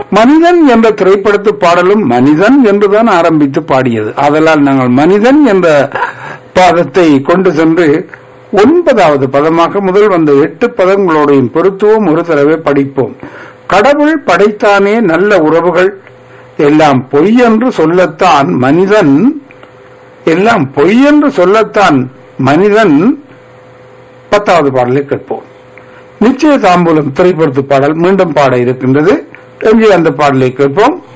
மனிதன் என்ற திரைப்படத்து பாடலும் மனிதன் என்றுதான் ஆரம்பித்து பாடியது ஆதலால் நாங்கள் மனிதன் என்ற பாதத்தை கொண்டு சென்று ஒன்பதாவது பதமாக முதல் வந்த எட்டு பதங்களோடையும் பொருத்துவோம் ஒரு தடவை படிப்போம் கடவுள் படைத்தானே நல்ல உறவுகள் எல்லாம் பொய் என்று சொல்லத்தான் மனிதன் எல்லாம் பொய் என்று சொல்லத்தான் மனிதன் பத்தாவது பாடலை கேட்போம் நிச்சய தாம்பூலம் திரைப்படத்து பாடல் மீண்டும் பாட இருக்கின்றது எங்கே அந்த பாடலை கேட்போம்